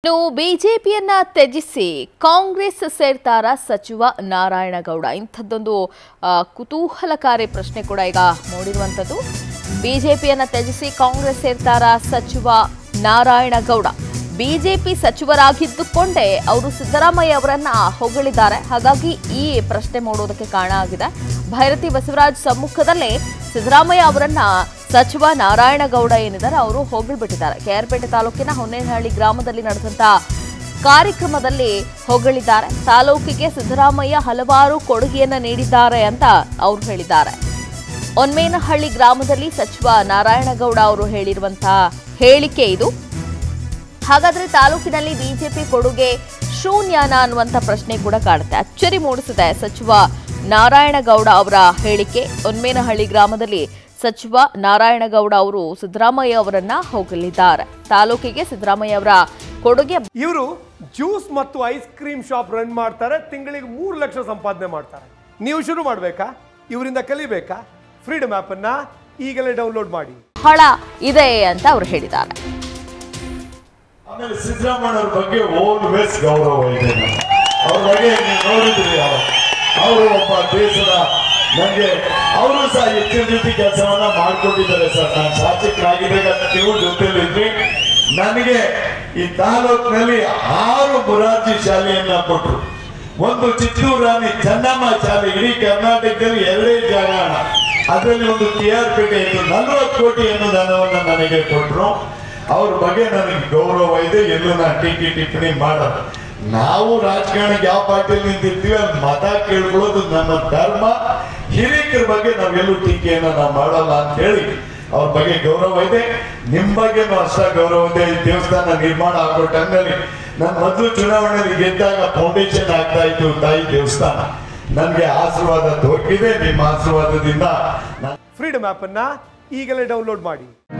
ಇನ್ನು ಬಿಜೆಪಿಯನ್ನ ತ್ಯಜಿಸಿ ಕಾಂಗ್ರೆಸ್ ಸೇರ್ತಾರ ಸಚಿವ ನಾರಾಯಣಗೌಡ ಇಂಥದ್ದೊಂದು ಆ, ಕುತೂಹಲಕಾರಿ ಪ್ರಶ್ನೆ ಕೂಡ ಈಗ ಮೂಡಿರುವಂಥದ್ದು ಬಿಜೆಪಿಯನ್ನ ತ್ಯಜಿಸಿ ಕಾಂಗ್ರೆಸ್ ಸೇರ್ತಾರ ಸಚಿವ ನಾರಾಯಣಗೌಡ ಬಿಜೆಪಿ ಸಚಿವರಾಗಿದ್ದುಕೊಂಡೇ ಅವರು ಸಿದ್ದರಾಮಯ್ಯ ಅವರನ್ನ ಹೊಗಳಿದ್ದಾರೆ ಹಾಗಾಗಿ ಈ ಪ್ರಶ್ನೆ ಮೂಡುವುದಕ್ಕೆ ಕಾರಣ ಆಗಿದೆ ಭೈರತಿ ಬಸವರಾಜ್ ಸಮ್ಮುಖದಲ್ಲೇ ಸಿದ್ದರಾಮಯ್ಯ ಅವರನ್ನ ಸಚಿವ ನಾರಾಯಣಗೌಡ ಏನಿದ್ದಾರೆ ಅವರು ಹೊಗಳ್ಬಿಟ್ಟಿದ್ದಾರೆ ಕೆಆರ್ಪೇಟೆ ತಾಲೂಕಿನ ಹೊನ್ನೇನಹಳ್ಳಿ ಗ್ರಾಮದಲ್ಲಿ ನಡೆದಂತ ಕಾರ್ಯಕ್ರಮದಲ್ಲಿ ಹೊಗಳಿದ್ದಾರೆ ತಾಲೂಕಿಗೆ ಸಿದ್ದರಾಮಯ್ಯ ಹಲವಾರು ಕೊಡುಗೆಯನ್ನ ನೀಡಿದ್ದಾರೆ ಅಂತ ಅವರು ಹೇಳಿದ್ದಾರೆ ಒನ್ಮೇನಹಳ್ಳಿ ಗ್ರಾಮದಲ್ಲಿ ಸಚಿವ ನಾರಾಯಣಗೌಡ ಅವರು ಹೇಳಿರುವಂತಹ ಹೇಳಿಕೆ ಇದು ಹಾಗಾದ್ರೆ ತಾಲೂಕಿನಲ್ಲಿ ಬಿಜೆಪಿ ಕೊಡುಗೆ ಶೂನ್ಯನ ಅನ್ನುವಂಥ ಪ್ರಶ್ನೆ ಕೂಡ ಕಾಡುತ್ತೆ ಅಚ್ಚರಿ ಮೂಡಿಸಿದೆ ಸಚಿವ ನಾರಾಯಣಗೌಡ ಅವರ ಹೇಳಿಕೆ ಒನ್ಮೇನಹಳ್ಳಿ ಗ್ರಾಮದಲ್ಲಿ ಸಚಿವ ನಾರಾಯಣಗೌಡ ಅವರು ಸಿದ್ದರಾಮಯ್ಯ ಅವರನ್ನ ಹೋಗಲಿದ್ದಾರೆ ತಾಲೂಕಿಗೆ ಸಿದ್ದರಾಮಯ್ಯ ಅವರ ಕೊಡುಗೆ ಇವರು ಜ್ಯೂಸ್ ಮತ್ತು ಐಸ್ ಕ್ರೀಮ್ ಶಾಪ್ ರನ್ ಮಾಡ್ತಾರೆ ತಿಂಗಳಿಗೆ ಮೂರು ಲಕ್ಷ ಸಂಪಾದನೆ ಮಾಡ್ತಾರೆ ನೀವು ಶುರು ಮಾಡಬೇಕಾ ಇವರಿಂದ ಕಲಿಬೇಕಾ ಫ್ರೀಡಮ್ ಅನ್ನ ಈಗಲೇ ಡೌನ್ಲೋಡ್ ಮಾಡಿ ಬಹಳ ಇದೆ ಅಂತ ಅವರು ಹೇಳಿದ್ದಾರೆ ಆಮೇಲೆ ಸಿದ್ದರಾಮಯ್ಯ ಅವ್ರ ಬಗ್ಗೆ ಆಲ್ವೇಸ್ ಗೌರವ ಇದೆ ನನಗೆ. ಅವ್ರ ಬಗ್ಗೆ ನೀವು ನೋಡಿದ್ರಿ ಅವರು ಒಬ್ಬ ದೇಶದ ನನಗೆ ಅವರು ಸಹ ಹೆಚ್ಚಿನ ರೀತಿ ಕೆಲಸವನ್ನ ಮಾಡ್ಕೊಂಡಿದ್ದಾರೆ ಸರ್ ನಾನು ಶಾಸಕರಾಗಿದ್ದಾಗ ನೀವು ಜೊತೆಲಿದ್ರಿ ನನಗೆ ಈ ತಾಲೂಕಿನಲ್ಲಿ ಆರು ಮುರಾರ್ಜಿ ಶಾಲೆಯನ್ನ ಕೊಟ್ಟರು ಒಂದು ಚಿತ್ತೂರು ರಾಣಿ ಚೆನ್ನಮ್ಮ ಶಾಲೆ ಇಡೀ ಕರ್ನಾಟಕದಲ್ಲಿ ಎರಡೇ ಜಾಗ ಅದರಲ್ಲಿ ಒಂದು ಕೆ ಆರ್ ಪೇಟೆ ಇತ್ತು ನಲವತ್ತು ಕೋಟಿ ಅನುದಾನವನ್ನು ನನಗೆ ಕೊಟ್ಟರು ಅವ್ರ ಬಗ್ಗೆ ನನಗೆ ಗೌರವ ಇದೆ ಎಲ್ಲೂ ನಾನು ಟೀಕೆ ಟಿಪ್ಪಣಿ ಮಾಡೋದು ನಾವು ರಾಜಕಾರಣಕ್ಕೆ ಯಾವ ಪಾರ್ಟಿಯಲ್ಲಿ ನಿಂತಿರ್ತೀವಿ ಅಲ್ಲಿ ಮತ ಕೇಳ್ಕೊಳ್ಳೋದು ನಮ್ಮ ಧರ್ಮ ಹಿರಿಯರ ಬಗ್ಗೆ ನಾವೆಲ್ಲೂ ಟೀಕೆಯನ್ನ ನಾವು ಮಾಡಲ್ಲ ಅಂತ ಹೇಳಿ ಅವ್ರ ಬಗ್ಗೆ ಗೌರವ ಇದೆ ನಿಮ್ ಬಗ್ಗೆನೂ ಅಷ್ಟ ಗೌರವ ಇದೆ ಈ ದೇವಸ್ಥಾನ ನಿರ್ಮಾಣ ಆಗೋ ಟೈಮ್ನಲ್ಲಿ ನಾನು ಮೊದಲು ಚುನಾವಣೆಯಲ್ಲಿ ಗೆದ್ದಾಗ ಫೌಂಡೇಶನ್ ಆಗ್ತಾ ಇತ್ತು ತಾಯಿ ದೇವಸ್ಥಾನ ನನಗೆ ಆಶೀರ್ವಾದ ದೊರಕಿದೆ ನಿಮ್ಮ ಆಶೀರ್ವಾದದಿಂದ ನಾನು ಫ್ರೀಡಮ್ ಅನ್ನ ಈಗಲೇ ಡೌನ್ಲೋಡ್ ಮಾಡಿ